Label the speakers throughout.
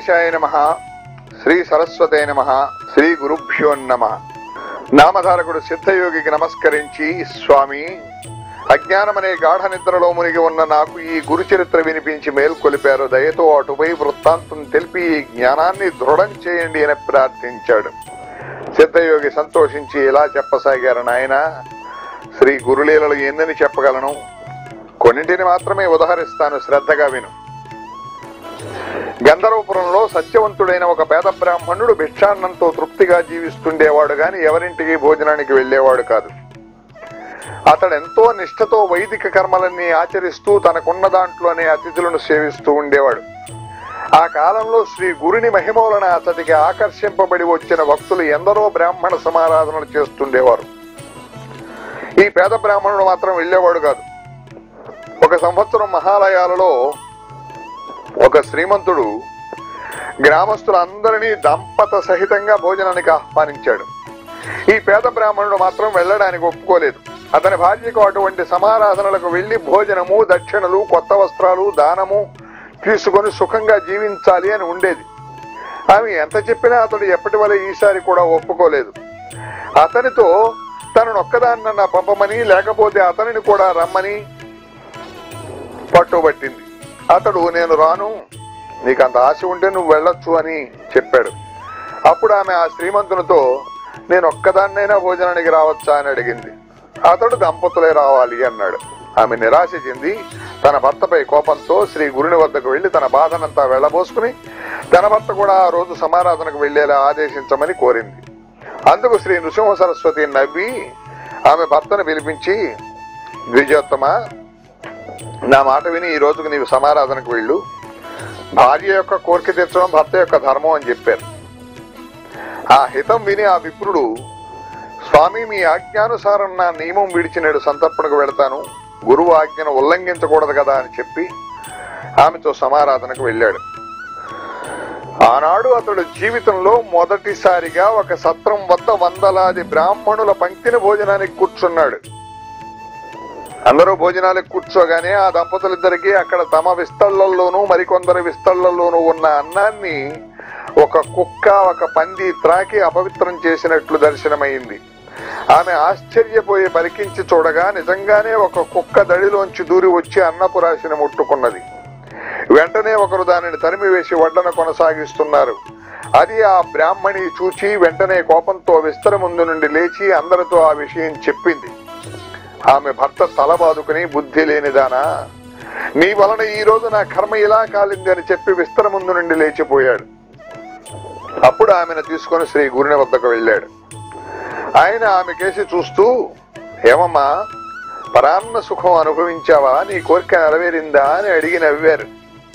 Speaker 1: గణేశాయ నమ శ్రీ సరస్వతే నమ శ్రీ గురుభ్యో నమ నామధారకుడు సిద్ధయోగికి నమస్కరించి స్వామి అజ్ఞానమనే గాఢ నిద్రలో మునిగి ఉన్న నాకు ఈ గురు చరిత్ర వినిపించి మేల్కొలిపారు దయతో అటుపై వృత్తాంతం తెలిపి ఈ జ్ఞానాన్ని దృఢం చేయండి అని ప్రార్థించాడు సిద్ధయోగి సంతోషించి ఇలా చెప్పసాగారు నాయన శ్రీ గురులీలలు ఎన్నని చెప్పగలను కొన్నింటిని మాత్రమే ఉదహరిస్తాను శ్రద్ధగా విను గంధర్వపురంలో సత్యవంతుడైన ఒక పేద బ్రాహ్మణుడు భిక్షాన్నంతో తృప్తిగా జీవిస్తుండేవాడు గాని ఎవరింటికి భోజనానికి వెళ్లేవాడు కాదు అతడెంతో నిష్ఠతో వైదిక కర్మలన్నీ ఆచరిస్తూ తనకున్న దాంట్లోనే అతిథులను సేవిస్తూ ఉండేవాడు ఆ కాలంలో శ్రీ గురుని మహిమ వలన అతడికి ఆకర్షింపబడి వచ్చిన భక్తులు ఎందరో బ్రాహ్మణ సమారాధనలు చేస్తుండేవారు ఈ పేద బ్రాహ్మణుడు మాత్రం వెళ్లేవాడు కాదు ఒక సంవత్సరం మహాలయాలలో ఒక శ్రీమంతుడు గ్రామస్తులందరినీ దంపత సహితంగా భోజనానికి ఆహ్వానించాడు ఈ పేద బ్రాహ్మణుడు మాత్రం వెళ్ళడానికి ఒప్పుకోలేదు అతని భార్యకు అటువంటి సమారాధనలకు వెళ్లి భోజనము దక్షిణలు కొత్త వస్త్రాలు దానము తీసుకొని సుఖంగా జీవించాలి అని ఉండేది ఆమె ఎంత చెప్పినా అతడు ఎప్పటి వల్ల ఈసారి కూడా ఒప్పుకోలేదు అతనితో తనను ఒక్కదాన్న పంపమని లేకపోతే అతనిని కూడా రమ్మని పట్టుబట్టింది అతడు నేను రాను నీకు అంత ఆశ ఉంటే నువ్వు వెళ్ళొచ్చు అని చెప్పాడు అప్పుడు ఆమె ఆ శ్రీమంతునితో నేను ఒక్కదాన్నైనా భోజనానికి రావచ్చా అని అడిగింది అతడు దంపతులే రావాలి అన్నాడు ఆమె నిరాశ చెంది తన భర్తపై కోపంతో శ్రీ గురుని వద్దకు వెళ్లి తన బాధనంతా వెళ్లబోసుకుని తన భర్త కూడా ఆ రోజు సమారాధనకు వెళ్లేలా ఆదేశించమని కోరింది అందుకు శ్రీ నృసింహ సరస్వతి నవ్వి ఆమె భర్తను పిలిపించి ద్విజోత్తమ నా మాట విని ఈ రోజుకు నీవు సమారాధనకు వెళ్ళు భార్య యొక్క కోరిక తీర్చడం భర్త యొక్క ధర్మం అని చెప్పారు ఆ హితం విని ఆ విప్రుడు స్వామి మీ ఆజ్ఞానుసారం నా నియమం విడిచి నేడు సంతర్పణకు వెళతాను గురువు ఆజ్ఞను ఉల్లంఘించకూడదు కదా అని చెప్పి ఆమెతో సమారాధనకు వెళ్ళాడు ఆనాడు అతడు జీవితంలో మొదటిసారిగా ఒక సత్రం వద్ద వందలాది బ్రాహ్మణుల పంక్తిని భోజనానికి కూర్చున్నాడు అందరూ భోజనాలకు కూర్చోగానే ఆ దంపతులిద్దరికీ అక్కడ తమ విస్తళ్లలోనూ మరికొందరి విస్తళ్లలోనూ ఉన్న అన్నాన్ని ఒక కుక్క ఒక పంది త్రాకి అపవిత్రం చేసినట్లు దర్శనమైంది ఆమె ఆశ్చర్యపోయి పరికించి చూడగా నిజంగానే ఒక కుక్క దడిలోంచి దూరి వచ్చి అన్నపు రాశిని ముట్టుకున్నది వెంటనే ఒకరు దానిని తరిమివేసి వడ్డన కొనసాగిస్తున్నారు అది ఆ బ్రాహ్మణి చూచి వెంటనే కోపంతో విస్తర ముందు నుండి లేచి అందరితో ఆ విషయం చెప్పింది ఆమె భర్త తల బాదుకుని బుద్ధి లేనిదానా నీ వలన ఈ రోజు నా కర్మ ఇలా కాలింది అని చెప్పి విస్తర ముందు నుండి లేచిపోయాడు అప్పుడు ఆమెను తీసుకొని శ్రీ గురుని వద్దకు వెళ్ళాడు ఆయన ఆమె కేసి చూస్తూ ఏమమ్మా పరాన్న సుఖం అనుభవించావా నీ కోరిక నెరవేరిందా అని అడిగి నవ్వారు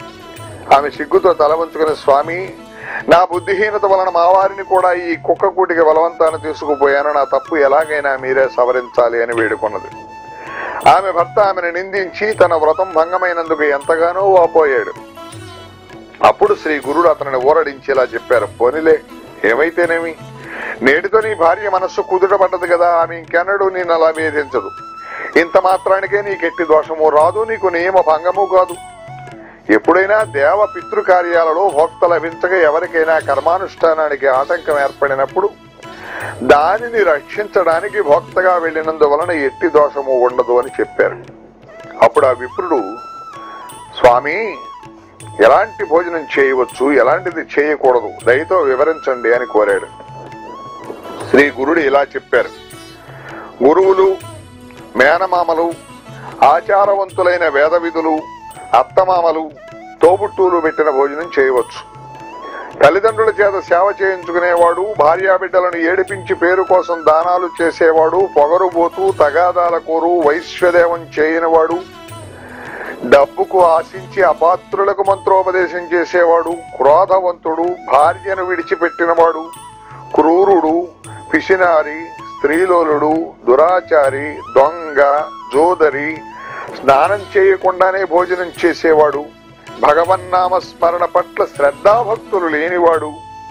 Speaker 1: ఆమె సిగ్గుతో తల వంచుకుని స్వామి నా బుద్ధిహీనత వలన మా వారిని కూడా ఈ కుక్క కూటికి బలవంతాన్ని తీసుకుపోయాను నా తప్పు ఎలాగైనా మీరే సవరించాలి అని వేడుకున్నది ఆమె భర్త ఆమెను నిందించి తన వ్రతం భంగమైనందుకు ఎంతగానో వాపోయాడు అప్పుడు శ్రీ గురుడు అతనిని ఊరడించేలా చెప్పారు పోనిలే ఏమైతేనేమి నేటితో నీ భార్య మనస్సు కుదుటపడ్డది కదా ఆమె ఇంకెన్నడూ నేను అలా వేధించదు ఇంత మాత్రానికే నీకెట్టి దోషము రాదు నీకు నియమ భంగము కాదు ఎప్పుడైనా దేవ పితృ కార్యాలలో భోక్త లభించగా ఎవరికైనా కర్మానుష్ఠానానికి ఆటంకం ఏర్పడినప్పుడు దానిని రక్షించడానికి భోక్తగా వెళ్ళినందువలన ఎట్టి దోషము ఉండదు అని చెప్పారు అప్పుడు ఆ విప్రుడు స్వామి ఎలాంటి భోజనం చేయవచ్చు ఎలాంటిది చేయకూడదు దయతో వివరించండి అని కోరాడు శ్రీ గురుడు ఇలా చెప్పారు గురువులు మేనమామలు ఆచారవంతులైన వేద విధులు అత్తమామలు తోబుట్టూలు పెట్టిన భోజనం చేయవచ్చు తల్లిదండ్రుల చేత సేవ చేయించుకునేవాడు భార్యాబిడ్డలను ఏడిపించి పేరు కోసం దానాలు చేసేవాడు పొగరుబోతూ తగాదాల కోరు వైశ్వదేవం చేయనివాడు డబ్బుకు ఆశించి అపాత్రులకు మంత్రోపదేశం చేసేవాడు క్రోధవంతుడు భార్యను విడిచిపెట్టినవాడు క్రూరుడు పిసినారి స్త్రీలోలుడు దురాచారి దొంగ జోదరి స్నానం చేయకుండానే భోజనం చేసేవాడు భగవన్నామ స్మరణ పట్ల శ్రద్ధాభక్తులు లేనివాడు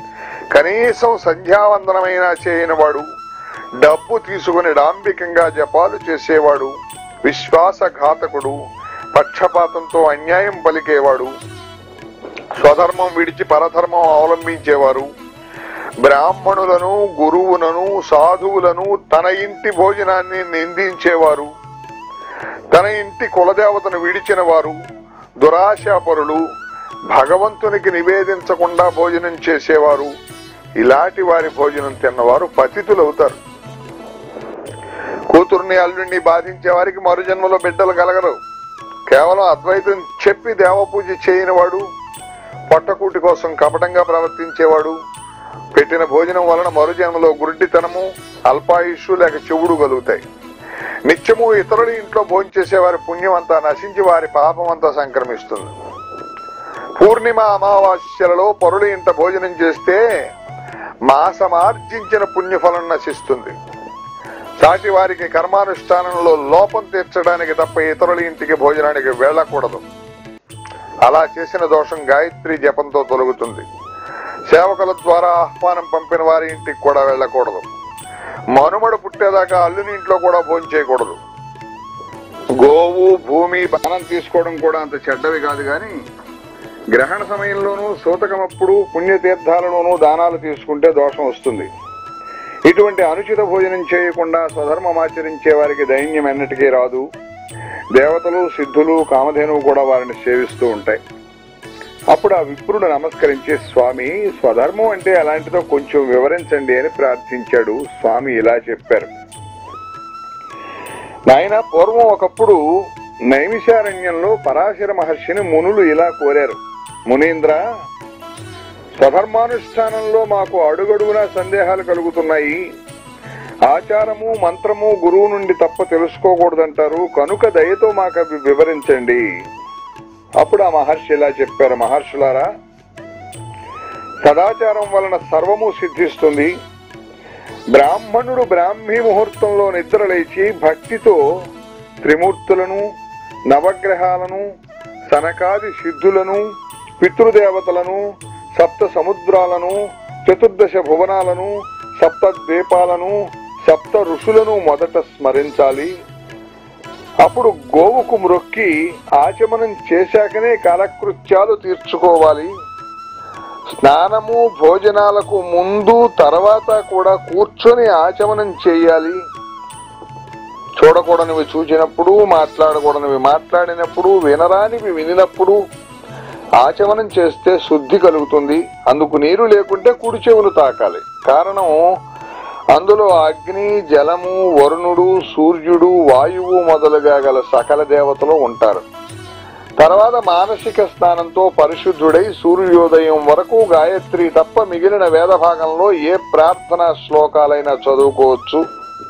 Speaker 1: కనీసం సంధ్యావందనమైనా చేయనివాడు డబ్బు తీసుకుని డాంబికంగా జపాలు చేసేవాడు విశ్వాసఘాతకుడు పక్షపాతంతో అన్యాయం పలికేవాడు స్వధర్మం విడిచి పరధర్మం అవలంబించేవారు బ్రాహ్మణులను గురువులను సాధువులను తన ఇంటి భోజనాన్ని నిందించేవారు తన ఇంటి కులదేవతను విడిచిన వారు దురాశాపరులు భగవంతునికి నివేదించకుండా భోజనం చేసేవారు ఇలాంటి వారి భోజనం తిన్నవారు పతితులవుతారు కూతుర్ని అల్లుడిని బాధించే వారికి మరు జన్మలో బిడ్డలు కలగరు కేవలం అద్వైతం చెప్పి దేవపూజ చేయని వాడు పొట్టకూటి కోసం కపటంగా ప్రవర్తించేవాడు పెట్టిన భోజనం వలన మరు జన్మలో గుడ్డితనము అల్పాయుషు లేక చెవుడు కలుగుతాయి నిత్యము ఇతరుల ఇంట్లో భోంచేసే వారి పుణ్యం అంతా నశించి వారి పాపం అంతా సంక్రమిస్తుంది పూర్ణిమ అమావాస్యలలో పరుల ఇంట భోజనం చేస్తే మాసమార్జించిన పుణ్యఫలం నశిస్తుంది సాటి వారికి కర్మానుష్ఠానంలో లోపం తీర్చడానికి తప్ప ఇతరుల ఇంటికి భోజనానికి వెళ్ళకూడదు అలా చేసిన దోషం గాయత్రి జపంతో తొలగుతుంది సేవకుల ద్వారా ఆహ్వానం పంపిన వారి ఇంటికి కూడా వెళ్ళకూడదు మనుమడు పుట్టేదాకా అల్లుని ఇంట్లో కూడా భోజనం చేయకూడదు గోవు భూమి బాణం తీసుకోవడం కూడా అంత చెడ్డవి కాదు గాని గ్రహణ సమయంలోనూ సూతకమప్పుడు పుణ్యతీర్థాలలోనూ దానాలు తీసుకుంటే దోషం వస్తుంది ఇటువంటి అనుచిత భోజనం చేయకుండా స్వధర్మం ఆచరించే వారికి దైన్యం ఎన్నటికీ రాదు దేవతలు సిద్ధులు కామధేనువు కూడా వారిని సేవిస్తూ ఉంటాయి అప్పుడు ఆ విప్రుడు నమస్కరించి స్వామి స్వధర్మం అంటే అలాంటిదో కొంచెం వివరించండి అని ప్రార్థించాడు స్వామి ఇలా చెప్పారు నాయన పూర్వం ఒకప్పుడు నైమిషారణ్యంలో పరాశర మహర్షిని మునులు ఇలా కోరారు మునీంద్ర స్వధర్మానుష్ఠానంలో మాకు అడుగడుగునా సందేహాలు కలుగుతున్నాయి ఆచారము మంత్రము గురువు నుండి తప్ప తెలుసుకోకూడదంటారు కనుక దయతో మాకు అవి వివరించండి అప్పుడు ఆ మహర్షి ఇలా చెప్పారు మహర్షులారా సదాచారం వలన సర్వము సిద్ధిస్తుంది బ్రాహ్మణుడు బ్రాహ్మీ ముహూర్తంలో నిద్రలేచి భక్తితో త్రిమూర్తులను నవగ్రహాలను సనకాది సిద్ధులను పితృదేవతలను సప్త సముద్రాలను చతుర్దశ భువనాలను సప్త ద్వీపాలను సప్త ఋషులను మొదట స్మరించాలి అప్పుడు గోవుకు మ్రొక్కి ఆచమనం చేశాకనే కాలకృత్యాలు తీర్చుకోవాలి స్నానము భోజనాలకు ముందు తర్వాత కూడా కూర్చొని ఆచమనం చేయాలి చూడకూడనివి చూచినప్పుడు మాట్లాడకూడనివి మాట్లాడినప్పుడు వినరానివి వినినప్పుడు ఆచమనం చేస్తే శుద్ధి కలుగుతుంది అందుకు నీరు లేకుంటే కుడి చెవులు తాకాలి కారణం అందులో అగ్ని జలము వరుణుడు సూర్యుడు వాయువు మొదలుగా గల సకల దేవతలు ఉంటారు తర్వాత మానసిక స్నానంతో పరిశుద్ధుడై సూర్యోదయం వరకు గాయత్రి తప్ప మిగిలిన వేద భాగంలో ఏ ప్రార్థనా శ్లోకాలైనా చదువుకోవచ్చు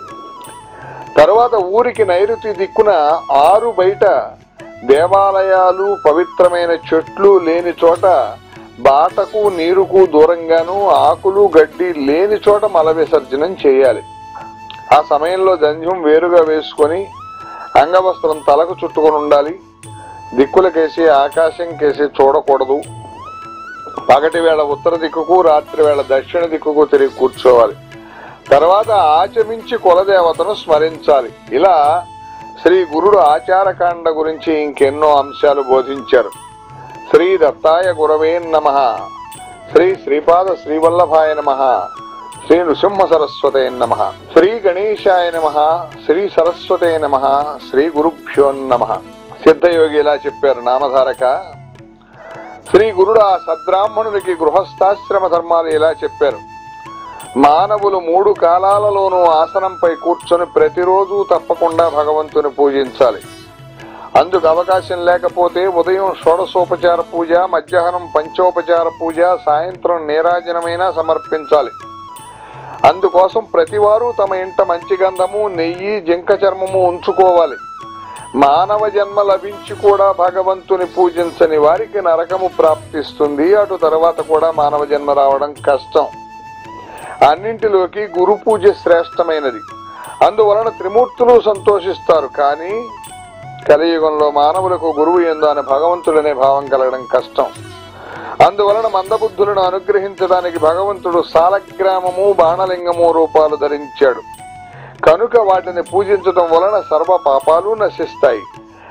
Speaker 1: తర్వాత ఊరికి నైరుతి దిక్కున ఆరు బయట దేవాలయాలు పవిత్రమైన చెట్లు లేని చోట బాటకు నీరుకు దూరంగాను ఆకులు గడ్డి లేని చోట మల విసర్జనం చేయాలి ఆ సమయంలో జంధ్యం వేరుగా వేసుకొని అంగవస్త్రం తలకు చుట్టుకొని ఉండాలి దిక్కులకేసి ఆకాశం కేసి చూడకూడదు పగటి వేళ ఉత్తర దిక్కుకు రాత్రి వేళ దక్షిణ దిక్కుకు తిరిగి కూర్చోవాలి తర్వాత ఆచమించి కులదేవతను స్మరించాలి ఇలా శ్రీ గురుడు ఆచారకాండ గురించి ఇంకెన్నో అంశాలు బోధించారు శ్రీ దత్తాయ గురవే నమ శ్రీ శ్రీపాద శ్రీవల్లభాయ నమ శ్రీ నృసింహ సరస్వతే నమ శ్రీ గణేశాయ నమ శ్రీ సరస్వతే నమ శ్రీ గురుభ్యో నమ సిద్ధయోగి ఇలా చెప్పారు నామధారక శ్రీ గురుడు ఆ సద్బ్రాహ్మణులకి గృహస్థాశ్రమ ధర్మాలు ఇలా చెప్పారు మానవులు మూడు కాలాలలోనూ ఆసనంపై కూర్చొని ప్రతిరోజు తప్పకుండా భగవంతుని పూజించాలి అందుకు అవకాశం లేకపోతే ఉదయం షోడశోపచార పూజ మధ్యాహ్నం పంచోపచార పూజ సాయంత్రం నీరాజనమైనా సమర్పించాలి అందుకోసం ప్రతివారు తమ ఇంట మంచి గంధము నెయ్యి జింక చర్మము ఉంచుకోవాలి మానవ జన్మ లభించి కూడా భగవంతుని పూజించని వారికి నరకము ప్రాప్తిస్తుంది అటు తర్వాత కూడా మానవ జన్మ రావడం కష్టం అన్నింటిలోకి గురు పూజ శ్రేష్టమైనది అందువలన త్రిమూర్తులు సంతోషిస్తారు కానీ కలియుగంలో మానవులకు గురువు ఎందు అని భగవంతుడనే భావం కలగడం కష్టం అందువలన మందబుద్ధులను అనుగ్రహించడానికి భగవంతుడు సాలగ్రామము బాణలింగము రూపాలు ధరించాడు కనుక వాటిని పూజించడం వలన సర్వ పాపాలు నశిస్తాయి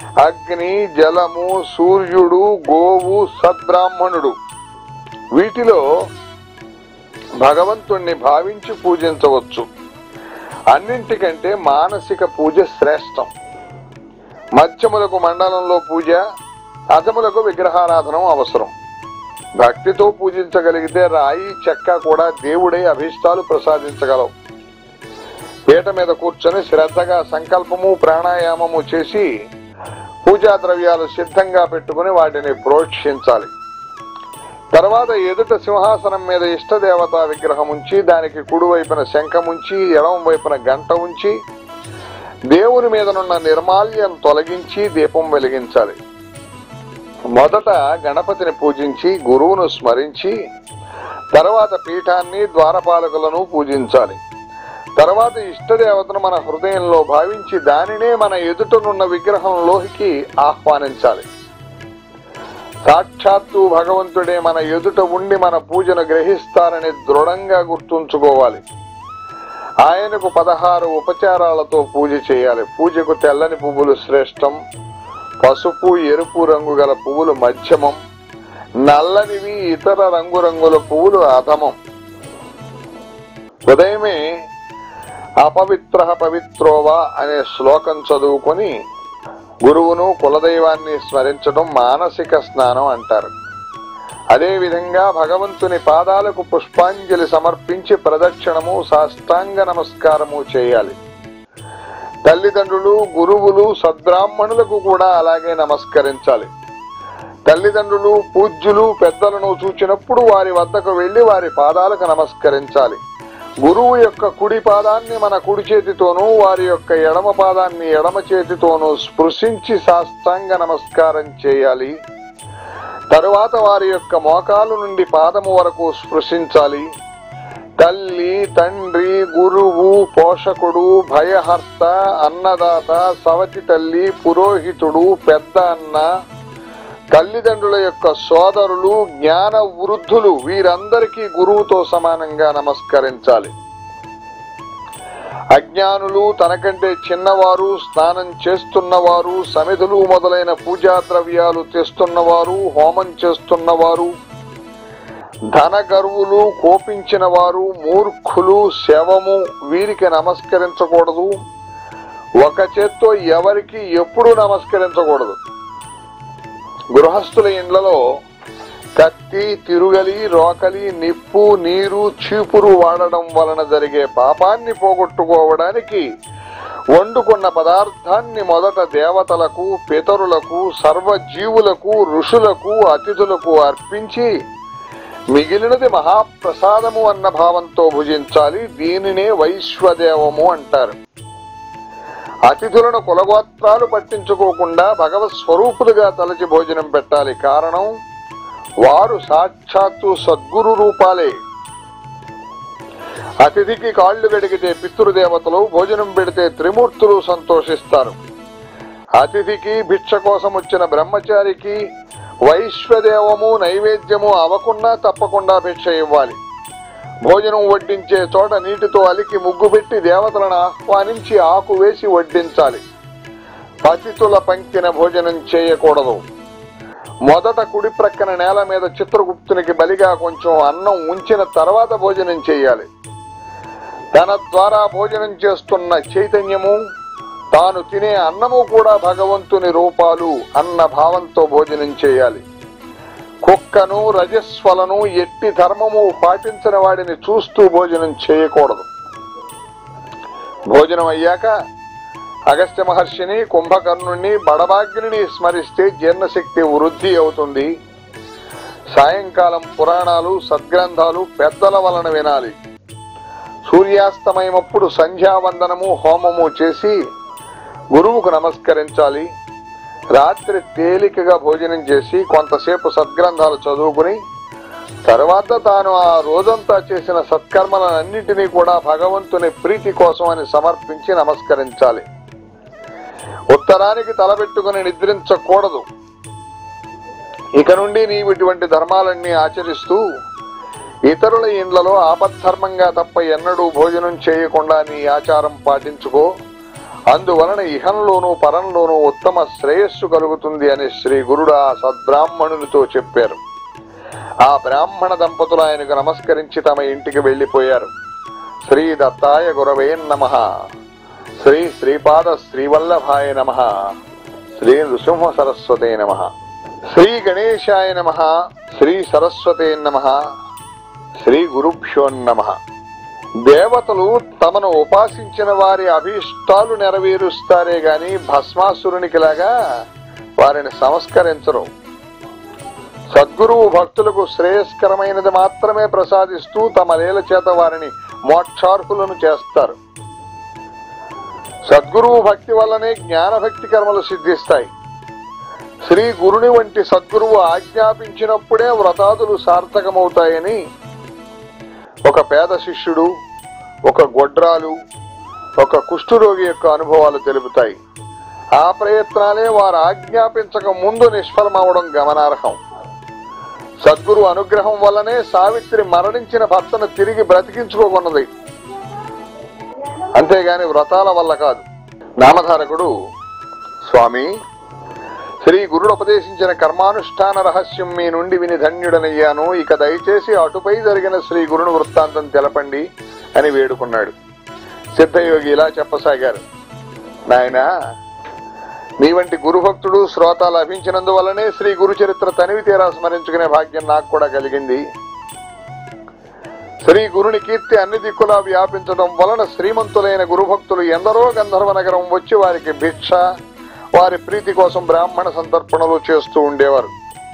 Speaker 1: అగ్ని జలము సూర్యుడు గోవు సద్బ్రాహ్మణుడు వీటిలో భగవంతుణ్ణి భావించి పూజించవచ్చు అన్నింటికంటే మానసిక పూజ శ్రేష్టం మధ్యములకు మండలంలో పూజ అధములకు విగ్రహారాధనం అవసరం భక్తితో పూజించగలిగితే రాయి చెక్క కూడా దేవుడే అభీష్టాలు ప్రసాదించగలవు పీట మీద కూర్చొని శ్రద్ధగా సంకల్పము ప్రాణాయామము చేసి పూజా ద్రవ్యాలు సిద్ధంగా పెట్టుకుని వాటిని ప్రోక్షించాలి తర్వాత ఎదుట సింహాసనం మీద ఇష్టదేవతా విగ్రహం ఉంచి దానికి కుడివైపున శంఖం ఉంచి ఎడమ వైపున గంట ఉంచి దేవుని మీదనున్న నిర్మాల్యం తొలగించి దీపం వెలిగించాలి మొదట గణపతిని పూజించి గురువును స్మరించి తర్వాత పీఠాన్ని ద్వారపాలకులను పూజించాలి తర్వాత ఇష్టదేవతను మన హృదయంలో భావించి దానినే మన ఎదుటనున్న విగ్రహంలోకి ఆహ్వానించాలి సాక్షాత్తు భగవంతుడే మన ఎదుట ఉండి మన పూజను గ్రహిస్తారని దృఢంగా గుర్తుంచుకోవాలి ఆయనకు పదహారు ఉపచారాలతో పూజ చేయాలి పూజకు తెల్లని పువ్వులు శ్రేష్టం పసుపు ఎరుపు రంగు గల పువ్వులు మధ్యమం నల్లనివి ఇతర రంగురంగుల పువ్వులు అధమం ఉదయమే అపవిత్ర పవిత్రోవా అనే శ్లోకం చదువుకొని గురువును కులదైవాన్ని స్మరించడం మానసిక స్నానం అంటారు అదే విధంగా భగవంతుని పాదాలకు పుష్పాంజలి సమర్పించి ప్రదక్షిణము సాష్టాంగ నమస్కారము చేయాలి తల్లిదండ్రులు గురువులు సద్బ్రాహ్మణులకు కూడా అలాగే నమస్కరించాలి తల్లిదండ్రులు పూజ్యులు పెద్దలను చూచినప్పుడు వారి వద్దకు వెళ్లి వారి పాదాలకు నమస్కరించాలి గురువు యొక్క కుడి పాదాన్ని మన కుడి చేతితోనూ వారి యొక్క ఎడమ పాదాన్ని ఎడమ చేతితోనూ స్పృశించి సాష్టాంగ నమస్కారం చేయాలి తరువాత వారి యొక్క మోకాలు నుండి పాదము వరకు స్పృశించాలి తల్లి తండ్రి గురువు పోషకుడు భయహర్త అన్నదాత సవతి తల్లి పురోహితుడు పెద్ద అన్న తల్లిదండ్రుల యొక్క సోదరులు జ్ఞాన వృద్ధులు వీరందరికీ గురువుతో సమానంగా నమస్కరించాలి అజ్ఞానులు తనకంటే చిన్నవారు స్నానం చేస్తున్నవారు సమిధులు మొదలైన పూజా ద్రవ్యాలు తెస్తున్నవారు హోమం చేస్తున్నవారు ధన గర్వులు కోపించిన వారు మూర్ఖులు శవము వీరికి నమస్కరించకూడదు ఒక చేత్తో ఎవరికి ఎప్పుడు నమస్కరించకూడదు గృహస్థుల ఇండ్లలో కత్తి తిరుగలి రోకలి నిప్పు నీరు చీపురు వాడడం వలన జరిగే పాపాన్ని పోగొట్టుకోవడానికి వండుకున్న పదార్థాన్ని మొదట దేవతలకు పితరులకు సర్వజీవులకు ఋషులకు అతిథులకు అర్పించి మిగిలినది మహాప్రసాదము అన్న భావంతో భుజించాలి దీనినే వైశ్వదేవము అంటారు అతిథులను కులగోత్రాలు పట్టించుకోకుండా భగవత్ స్వరూపులుగా తలచి భోజనం పెట్టాలి కారణం వారు సాక్షాత్తు సద్గురు రూపాలే అతిథికి కాళ్లు గడిగితే పితృదేవతలు భోజనం పెడితే త్రిమూర్తులు సంతోషిస్తారు అతిథికి భిక్ష కోసం వచ్చిన బ్రహ్మచారికి వైశ్వదేవము నైవేద్యము అవకుండా తప్పకుండా భిక్ష ఇవ్వాలి భోజనం వడ్డించే చోట నీటితో అలికి ముగ్గు పెట్టి దేవతలను ఆహ్వానించి ఆకు వేసి వడ్డించాలి పతితుల పంకిన భోజనం చేయకూడదు మొదట కుడి ప్రక్కన నేల మీద చిత్రగుప్తునికి బలిగా కొంచెం అన్నం ఉంచిన తర్వాత భోజనం చేయాలి తన ద్వారా భోజనం చేస్తున్న చైతన్యము తాను తినే అన్నము కూడా భగవంతుని రూపాలు అన్న భావంతో భోజనం చేయాలి కుక్కను రజస్వలను ఎట్టి ధర్మము పాటించిన వాడిని చూస్తూ భోజనం చేయకూడదు భోజనం అయ్యాక అగస్త్య మహర్షిని కుంభకర్ణుణ్ణి బడబాగ్ని స్మరిస్తే జీర్ణశక్తి వృద్ధి అవుతుంది సాయంకాలం పురాణాలు సద్గ్రంథాలు పెద్దల వలన వినాలి సూర్యాస్తమయమప్పుడు సంధ్యావందనము హోమము చేసి గురువుకు నమస్కరించాలి రాత్రి తేలికగా భోజనం చేసి కొంతసేపు సద్గ్రంథాలు చదువుకుని తర్వాత తాను ఆ రోజంతా చేసిన సత్కర్మలన్నింటినీ కూడా భగవంతుని ప్రీతి కోసం అని సమర్పించి నమస్కరించాలి ఉత్తరానికి తలబెట్టుకుని నిద్రించకూడదు ఇక నుండి నీవు ఇటువంటి ధర్మాలన్నీ ఆచరిస్తూ ఇతరుల ఇండ్లలో ఆపద్ధర్మంగా తప్ప ఎన్నడూ భోజనం చేయకుండా నీ ఆచారం పాటించుకో అందువలన ఇహంలోనూ పరంలోనూ ఉత్తమ శ్రేయస్సు కలుగుతుంది అని శ్రీ గురుడు ఆ సద్బ్రాహ్మణునితో చెప్పారు ఆ బ్రాహ్మణ దంపతులు ఆయనకు నమస్కరించి తమ ఇంటికి వెళ్లిపోయారు శ్రీ దత్తాయ గురవే నమ శ్రీ శ్రీపాద శ్రీవల్లభాయ నమ శ్రీ నృసింహ సరస్వతే నమ శ్రీ గణేశాయ నమ శ్రీ సరస్వతే నమ శ్రీ గురుభ్యో నమ దేవతలు తమను ఉపాసించిన వారి అభీష్టాలు నెరవేరుస్తారే గాని భస్మాసురునికిలాగా వారిని సంస్కరించరు సద్గురువు భక్తులకు శ్రేయస్కరమైనది మాత్రమే ప్రసాదిస్తూ తమ లీల చేత వారిని మోక్షార్హులను చేస్తారు సద్గురువు భక్తి వల్లనే జ్ఞాన భక్తి కర్మలు సిద్ధిస్తాయి శ్రీ గురుని వంటి సద్గురువు ఆజ్ఞాపించినప్పుడే వ్రతాదులు సార్థకమవుతాయని ఒక పేద శిష్యుడు ఒక గొడ్రాలు ఒక కుష్ఠురోగి యొక్క అనుభవాలు తెలుపుతాయి ఆ ప్రయత్నాలే వారు ఆజ్ఞాపించక ముందు నిష్ఫలమవడం గమనార్హం సద్గురు అనుగ్రహం వల్లనే సావిత్రి మరణించిన భర్తను తిరిగి బ్రతికించుకోకున్నది అంతేగాని వ్రతాల వల్ల కాదు నామధారకుడు స్వామి శ్రీ గురుడు ఉపదేశించిన కర్మానుష్ఠాన రహస్యం మీ నుండి విని ధన్యుడనయ్యాను ఇక దయచేసి అటుపై జరిగిన శ్రీ గురుని వృత్తాంతం తెలపండి అని వేడుకున్నాడు సిద్ధయోగి ఇలా చెప్పసాగారు నాయనా మీ వంటి గురుభక్తుడు శ్రోత లభించినందువల్లనే శ్రీ గురు చరిత్ర తనివి తీరా స్మరించుకునే భాగ్యం నాకు కూడా కలిగింది శ్రీ గురుని కీర్తి అన్ని దిక్కులా వ్యాపించడం వలన శ్రీమంతులైన గురుభక్తులు ఎందరో గంధర్వ నగరం వచ్చి వారికి భిక్ష వారి ప్రీతి కోసం బ్రాహ్మణ సంతర్పణలు చేస్తూ ఉండేవారు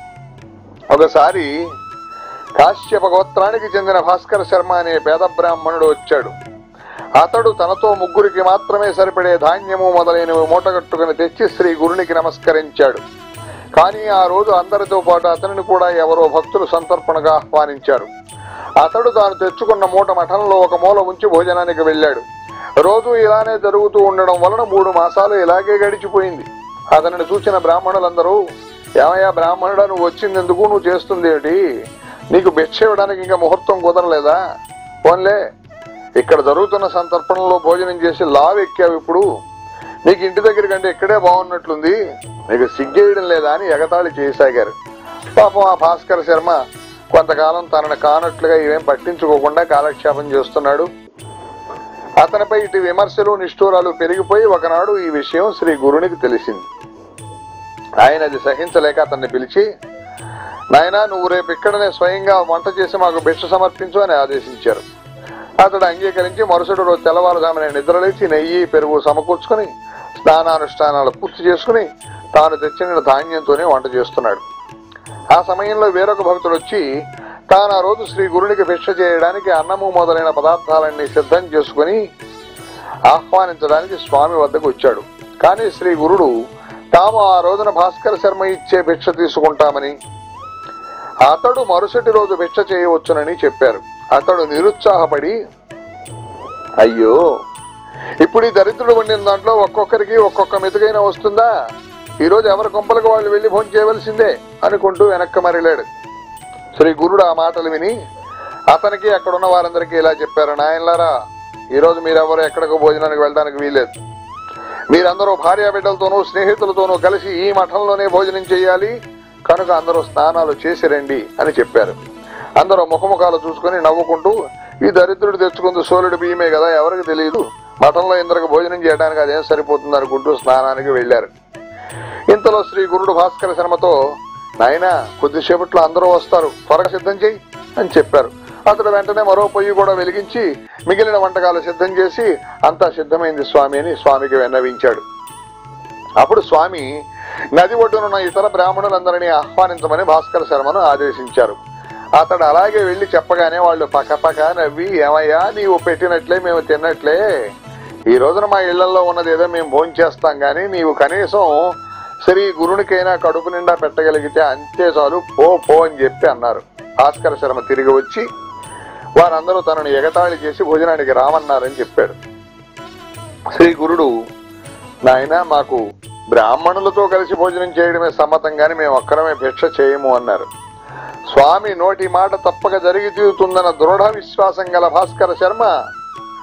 Speaker 1: ఒకసారి కాశ్యప గోత్రానికి చెందిన భాస్కర శర్మ అనే పేద బ్రాహ్మణుడు వచ్చాడు అతడు తనతో ముగ్గురికి మాత్రమే సరిపడే ధాన్యము మొదలైనవి మూటగట్టుకుని తెచ్చి శ్రీ గురునికి నమస్కరించాడు కానీ ఆ రోజు అందరితో పాటు అతనిని కూడా ఎవరో భక్తులు సంతర్పణగా ఆహ్వానించారు అతడు తాను తెచ్చుకున్న మూట మఠంలో ఒక మూల ఉంచి భోజనానికి వెళ్ళాడు రోజు ఇలానే జరుగుతూ ఉండడం వలన మూడు మాసాలు ఇలాగే గడిచిపోయింది అతనిని చూసిన బ్రాహ్మణులందరూ ఏమయ్యా బ్రాహ్మణుడా నువ్వు వచ్చింది ఎందుకు నువ్వు చేస్తుంది ఏమిటి నీకు భిక్ష ఇవ్వడానికి ఇంకా ముహూర్తం కుదరలేదా పోన్లే ఇక్కడ జరుగుతున్న సంతర్పణలో భోజనం చేసి లావ్ ఎక్కావు ఇప్పుడు నీకు ఇంటి దగ్గర కంటే ఇక్కడే బాగున్నట్లుంది నీకు సిగ్గేయడం లేదా అని ఎగతాళి చేయసాగారు పాపం ఆ భాస్కర శర్మ కొంతకాలం తనను కానట్లుగా ఇవేం పట్టించుకోకుండా కాలక్షేపం చేస్తున్నాడు అతనిపై ఇటు విమర్శలు నిష్ఠూరాలు పెరిగిపోయి ఒకనాడు ఈ విషయం శ్రీ గురునికి తెలిసింది ఆయన అది సహించలేక అతన్ని పిలిచి నాయనా నువ్వు రేపు ఇక్కడనే స్వయంగా వంట చేసి మాకు భిక్ష సమర్పించు అని ఆదేశించారు అతడు అంగీకరించి మరుసటి రోజు తెల్లవారుజామున నిద్రలేచి నెయ్యి పెరుగు సమకూర్చుకుని స్నానానుష్ఠానాలు పూర్తి చేసుకుని తాను తెచ్చిన ధాన్యంతోనే వంట చేస్తున్నాడు ఆ సమయంలో వేరొక భక్తుడు వచ్చి తాను ఆ రోజు శ్రీ గురునికి భిక్ష చేయడానికి అన్నము మొదలైన పదార్థాలన్నీ సిద్ధం చేసుకుని ఆహ్వానించడానికి స్వామి వద్దకు వచ్చాడు కానీ శ్రీ గురుడు తాము ఆ రోజున భాస్కర శర్మ ఇచ్చే భిక్ష తీసుకుంటామని అతడు మరుసటి రోజు భిక్ష చేయవచ్చునని చెప్పారు అతడు నిరుత్సాహపడి అయ్యో ఇప్పుడు ఈ దరిద్రుడు వండిన దాంట్లో ఒక్కొక్కరికి ఒక్కొక్క మెతుకైనా వస్తుందా ఈ రోజు ఎవరి కొంపలకు వాళ్ళు వెళ్లి భోజనం చేయవలసిందే అనుకుంటూ వెనక్కి మరిలాడు శ్రీ గురుడు ఆ మాటలు విని అతనికి అక్కడున్న వారందరికీ ఇలా చెప్పారు నాయనలారా ఈ రోజు మీరెవరు ఎక్కడికి భోజనానికి వెళ్ళడానికి వీలేదు మీరందరూ భార్యా బిడ్డలతోనూ స్నేహితులతోనూ కలిసి ఈ మఠంలోనే భోజనం చేయాలి కనుక అందరూ స్నానాలు చేసి రండి అని చెప్పారు అందరూ ముఖముఖాలు చూసుకుని నవ్వుకుంటూ ఈ దరిద్రుడు తెచ్చుకుంది సోలుడు బియ్యమే కదా ఎవరికి తెలియదు మఠంలో ఇందరికి భోజనం చేయడానికి అదేం సరిపోతుంది అనుకుంటూ స్నానానికి వెళ్లారు ఇంతలో శ్రీ గురుడు భాస్కర శర్మతో నాయనా కొద్దిసేపట్లో అందరూ వస్తారు త్వరగా సిద్ధం చేయి అని చెప్పారు అతడు వెంటనే మరో పొయ్యి కూడా వెలిగించి మిగిలిన వంటకాలు సిద్ధం చేసి అంతా సిద్ధమైంది స్వామి అని స్వామికి విన్నవించాడు అప్పుడు స్వామి నది ఒడ్డునున్న ఇతర బ్రాహ్మణులందరినీ ఆహ్వానించమని భాస్కర శర్మను ఆదేశించారు అతడు అలాగే వెళ్లి చెప్పగానే వాళ్ళు పక్కపక్క నవ్వి ఏమయ్యా నీవు పెట్టినట్లే మేము తిన్నట్లే ఈ రోజున మా ఇళ్లలో ఉన్నది ఏదో మేము భోంచేస్తాం గాని నీవు కనీసం శ్రీ గురునికైనా కడుపు నిండా పెట్టగలిగితే అంతే చాలు పో పో అని చెప్పి అన్నారు భాస్కర శర్మ తిరిగి వచ్చి వారందరూ తనను ఎగతాళి చేసి భోజనానికి రామన్నారని చెప్పాడు శ్రీ గురుడు నాయన మాకు బ్రాహ్మణులతో కలిసి భోజనం చేయడమే సమ్మతం గాని మేము ఒక్కరమే భిక్ష చేయము అన్నారు స్వామి నోటి మాట తప్పక జరిగి తీరుతుందన్న దృఢ విశ్వాసం గల భాస్కర శర్మ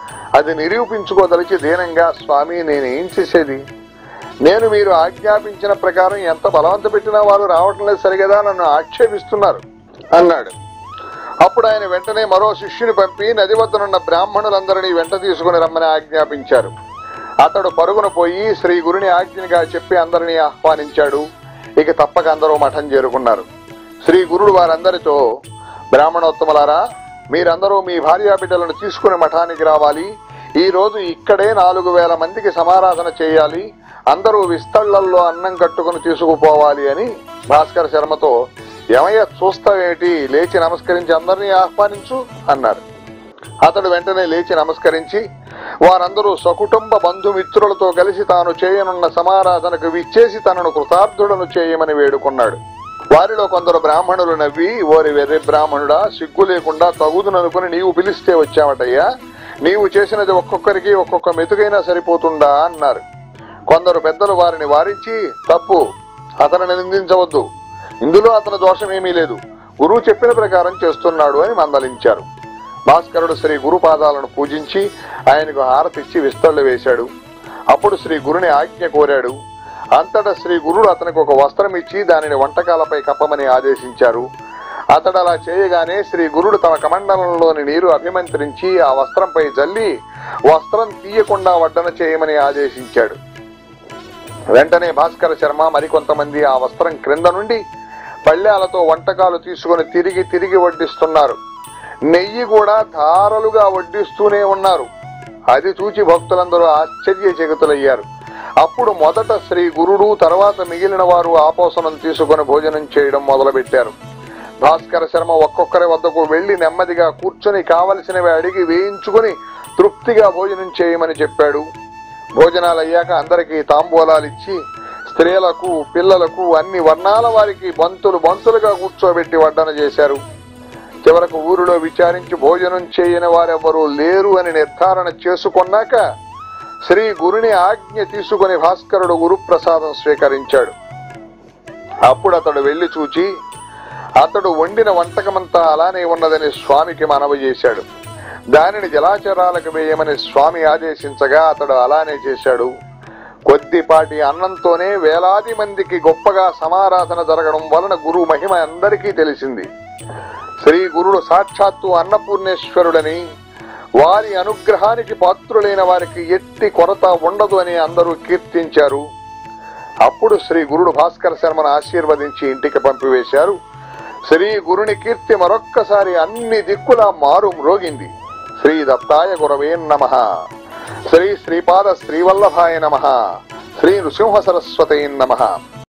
Speaker 1: అది నిరూపించుకోదలిచి దీనంగా స్వామి నేనేం చేసేది నేను మీరు ఆజ్ఞాపించిన ప్రకారం ఎంత బలవంత పెట్టినా వారు రావటం లేదు సరిగదా నన్ను ఆక్షేపిస్తున్నారు అన్నాడు అప్పుడు ఆయన వెంటనే మరో శిష్యుని పంపి నది వద్దనున్న బ్రాహ్మణులందరినీ వెంట తీసుకుని రమ్మని ఆజ్ఞాపించారు అతడు పరుగున పోయి శ్రీ గురుని ఆజ్ఞగా చెప్పి అందరినీ ఆహ్వానించాడు ఇక తప్పక అందరూ మఠం చేరుకున్నారు శ్రీ గురుడు వారందరితో బ్రాహ్మణోత్తములారా మీరందరూ మీ భార్యా బిడ్డలను తీసుకుని మఠానికి రావాలి ఈ రోజు ఇక్కడే నాలుగు వేల మందికి సమారాధన చేయాలి అందరూ విస్తళ్లల్లో అన్నం కట్టుకుని తీసుకుపోవాలి అని భాస్కర శర్మతో ఏమయ్య చూస్తావేమిటి లేచి నమస్కరించి అందరినీ ఆహ్వానించు అన్నారు అతడు వెంటనే లేచి నమస్కరించి వారందరూ సకుటుంబ బంధుమిత్రులతో కలిసి తాను చేయనున్న సమారాధనకు విచ్చేసి తనను కృతార్థుడను చేయమని వేడుకున్నాడు వారిలో కొందరు బ్రాహ్మణులు నవ్వి ఓరి వెర్రి బ్రాహ్మణుడా సిగ్గు లేకుండా తగుదుననుకుని నీవు పిలిస్తే వచ్చావటయ్యా నీవు చేసినది ఒక్కొక్కరికి ఒక్కొక్క మెతుకైనా సరిపోతుందా అన్నారు కొందరు పెద్దలు వారిని వారించి తప్పు అతనిని నిందించవద్దు ఇందులో అతని దోషమేమీ లేదు గురువు చెప్పిన ప్రకారం చేస్తున్నాడు అని మందలించారు భాస్కరుడు శ్రీ గురు పాదాలను పూజించి ఆయనకు హారతిచ్చి విస్తళ్ళు వేశాడు అప్పుడు శ్రీ గురుని ఆజ్ఞ కోరాడు అంతటా శ్రీ గురుడు అతనికి ఒక వస్త్రం ఇచ్చి దానిని వంటకాలపై కప్పమని ఆదేశించారు అతడు అలా చేయగానే శ్రీ గురుడు తమ కమండలంలోని నీరు అభిమంత్రించి ఆ వస్త్రంపై జల్లి వస్త్రం తీయకుండా వడ్డన చేయమని ఆదేశించాడు వెంటనే భాస్కర శర్మ మరికొంతమంది ఆ వస్త్రం క్రింద నుండి పళ్ళాలతో వంటకాలు తీసుకుని తిరిగి తిరిగి వడ్డిస్తున్నారు నెయ్యి కూడా ధారలుగా వడ్డిస్తూనే ఉన్నారు అది చూచి భక్తులందరూ ఆశ్చర్యచకితులయ్యారు అప్పుడు మొదట శ్రీ గురుడు తర్వాత మిగిలిన వారు ఆపోసనం తీసుకుని భోజనం చేయడం మొదలుపెట్టారు భాస్కర శర్మ ఒక్కొక్కరి వద్దకు వెళ్లి నెమ్మదిగా కూర్చొని కావలసినవి అడిగి వేయించుకుని తృప్తిగా భోజనం చేయమని చెప్పాడు భోజనాలు అయ్యాక అందరికీ తాంబూలాలిచ్చి స్త్రీలకు పిల్లలకు అన్ని వర్ణాల వారికి బంతులు బంతులుగా కూర్చోబెట్టి వడ్డన చేశారు చివరకు ఊరిలో విచారించి భోజనం చేయని వారెవరూ లేరు అని నిర్ధారణ చేసుకున్నాక శ్రీ గురుని ఆజ్ఞ తీసుకుని భాస్కరుడు గురుప్రసాదం స్వీకరించాడు అప్పుడు అతడు వెళ్లి చూచి అతడు వండిన వంటకమంతా అలానే ఉన్నదని స్వామికి మనవి చేశాడు దానిని జలాచరాలకు వేయమని స్వామి ఆదేశించగా అతడు అలానే చేశాడు కొద్దిపాటి అన్నంతోనే వేలాది మందికి గొప్పగా సమారాధన జరగడం వలన గురు మహిమ అందరికీ తెలిసింది శ్రీ గురుడు సాక్షాత్తు అన్నపూర్ణేశ్వరుడని వారి అనుగ్రహానికి పాత్రులైన వారికి ఎట్టి కొరత ఉండదు అని అందరూ కీర్తించారు అప్పుడు శ్రీ గురుడు భాస్కర శర్మను ఆశీర్వదించి ఇంటికి పంపివేశారు శ్రీ గురుని కీర్తి మరొక్కసారి అన్ని దిక్కులా మారు మ్రోగింది శ్రీ దత్తాయ గురవే నమ శ్రీ శ్రీపాద శ్రీవల్లభాయ నమ శ్రీ నృసింహ సరస్వతై నమ